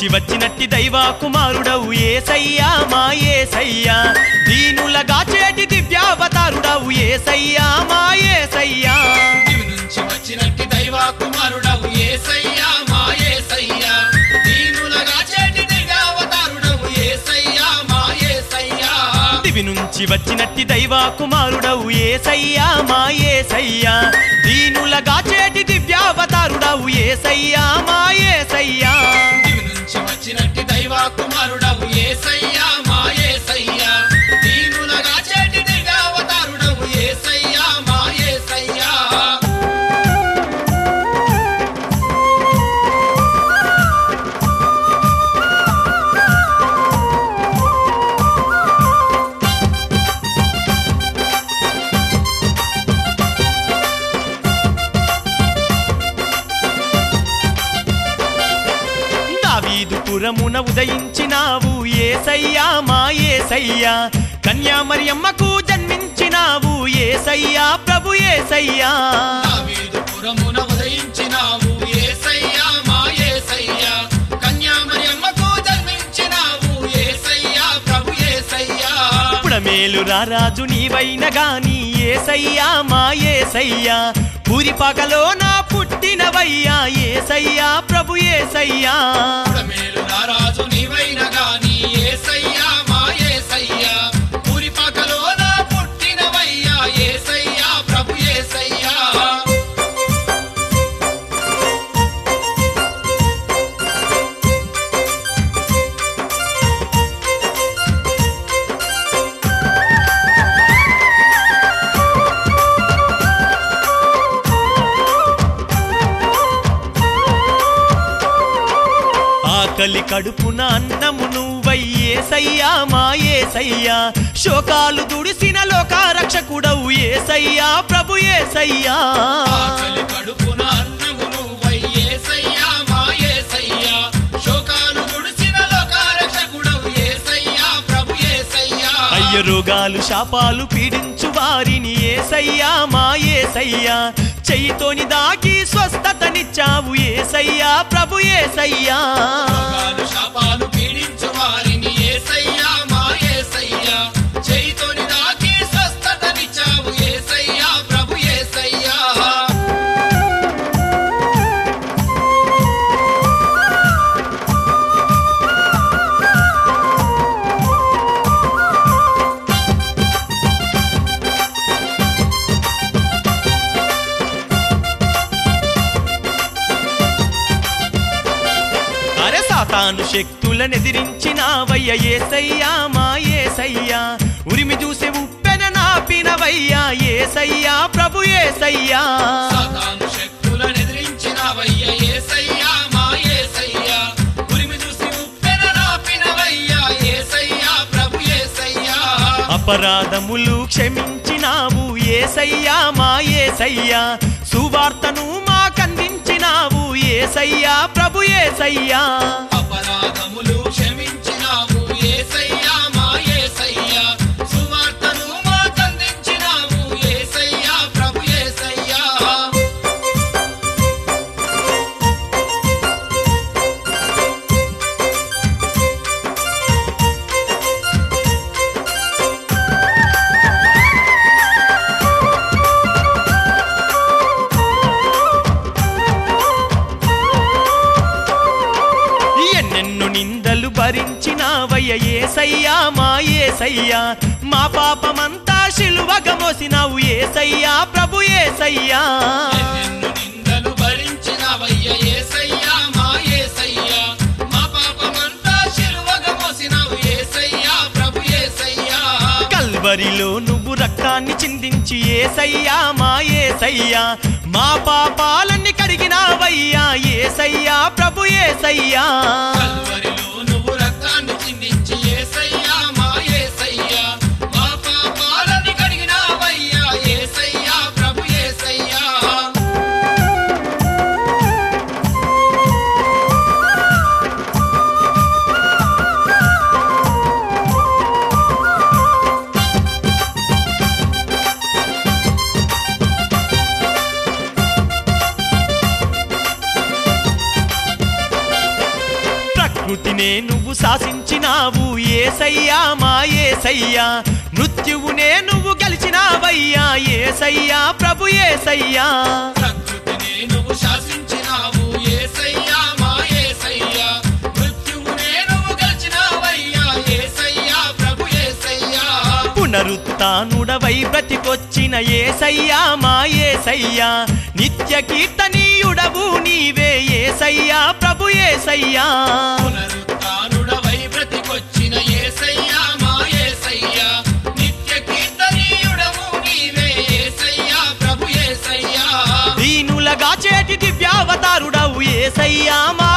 నుంచి వచ్చినట్టి దైవ కుమారుడవు ఏసయ్యా మా ఏసయ్యా దీనులగా చేటి దివ్యావతారుడవు ఏసయ్యా మా ఏసయ్యా దివి నుంచి వచ్చినట్టి దైవ కుమారుడవు ఏసయ్యా మా ఏసయ్యా దీనులగా చేటి దివ్యావతారుడవు ఏసయ్యా మా ఏసయ్యా దివి నుంచి వచ్చినట్టి దైవ కుమారుడవు ఏసయ్యా మా ఏసయ్యా దీనులగా చేటి దివ్యావతారుడవు ఏసయ్యా మా ఏసయ్యా దివి నుంచి వచ్చినట్టి దైవ కుమారుడవు ఏసయ్యా మా ఏసయ్యా దీనులగా చేటి దివ్యావతారుడవు ఏసయ్యా మా ఏసయ్యా దావీదు పురమున ఉదయించినావు ఏసయ్యా మా ఏసయ్యా కన్యామరియమ్మకు జన్మించినావు ఏసయ్యా ప్రభు ఏసయ్యా దావీదు పురమున ఉదయించినావు ఏసయ్యా మా ఏసయ్యా కన్యామరియమ్మకు జన్మించినావు ఏసయ్యా ప్రభు ఏసయ్యా పుడమేలు రారాజు నీవైన గాని ఏసయ్యా మా ఏసయ్యా పూరిపాకలో నా పుట్టినవయ్యా ఏసయ్యా ప్రభు ఏసయ్యా మేలు రారాజు నీవైన గాని ఏసయ్యా మా ఏసయ్యా పూరిపాకలో నా పుట్టినవయ్యా ఏసయ్యా ప్రభు ఏసయ్యా ఆకలి కడుపున అన్నము నువ్వై ఏసయ్యా మా ఏసయ్యా శోకాలు దుడిసిన లోకారక్షకుడవు ఏసయ్యా ప్రభు ఏసయ్యా ఆకలి కడుపున అన్నము నువ్వై ఏసయ్యా మా ఏసయ్యా శోకాలు గుడిసిన లోకారక్షకుడవు ఏసయ్యా ప్రభు ఏసయ్యా అయ్య రోగాలు శాపాలు పీడించు వారిని ఏసయ్యా మా ఏసయ్యా చెయ్యితోని దాకి స్వస్థతనిచ్చావు ఏసయ్యా ప్రభు ఏసయ్యా రోగాలు శాపాలు పీడించు వారిని ఏసయ్యా మా ఏసయ్యా చేయితోని దాకి స్వస్థతనిచ్చావు ఏసయ్యా ప్రభు ఏసయ్యా అరే సాతాను శక్తులనెదిరించినావయ్య ఏసయ్యా మా ఏసయ్యా ఉరిమి చూసే ఉప్పెన నాపినవయ్యా ఏసయ్యా ప్రభు ఏసయ్యా సాతాను శక్తులను ఎదిరించినవయ్య ఏసయ్యా మా ఏసయ్యా ఉరిమి చూసి ఉప్పెన రాపినవయ్యా ఏసయ్యా ప్రభు ఏసయ్యా అపరాధములు క్షమించినావు ఏసయ్యా మా ఏసయ్యా సువార్తను మాకందించినావు ఏసయ్యా ప్రభు ఏసయ్యా అపరాధములు క్షమించినావు ఏసయ్యా మా ఏసయ్యా సువార్తను మాకందించినావు ఏసయ్యా ప్రభు ఏసయ్యా ఎన్నెన్ను నిందలు భరించినావయ్య ఏసయ్యా మా ఏసయ్యా మా పాపమంతా శిలువగా మోసినావు ఏసయ్యా ప్రభు ఏసయ్యా ఎన్నెన్నో నిందలు భరించినవయ్య ఏసయ్యా మా ఏసయ్యా మా పాపమంతా శిలువగా మోసినావు ఏసయ్యా ప్రభు ఏసయ్యా కల్వరిలో నువ్వు రక్తాన్ని చిందించి ఏసయ్యా మా ఏసయ్యా మా పాపాలన్నీ కడిగినావయ్యా ఏసయ్యా ప్రభు ఏసయ్యా కల్వరిలో నువ్వు రక్తాన్ని చిందించి ఏసయ్యా మా ఏసయ్యా మా పాపాలని కడిగినావయ్యా ఏసయ్యా ప్రభు ఏసయ్యా మృత్యువునే నువ్వు శాసించినావు ఏసయ్యా మా ఏసయ్యా మృత్యువునే నువ్వు గెలిచినావయ్యా ఏసయ్యా ప్రభు ఏసయ్యా ప్రకృతిని నువ్వు శాసించినావు ఏసయ్యా మా ఏసయ్యా మృత్యువునే నువ్వు గెలిచినావయ్యా ఏసయ్యా ప్రభు ఏసయ్యా పునరుత్నుడవై బ్రతికొచ్చిన ఏసయ్యా మా ఏసయ్యా నిత్య కీర్తనీయుడవు నీవే ఏసయ్యా ప్రభు ఏసయ్యా పునరుత్థానుడవై బ్రతికొచ్చిన యేసయ్యా మా యేసయ్యా నిత్య కీర్తనీయుడవు నీవే యేసయ్యా ప్రభు యేసయ్యా దీనులగా చేటి దివ్యావతారుడవు ఏసయ్యా మా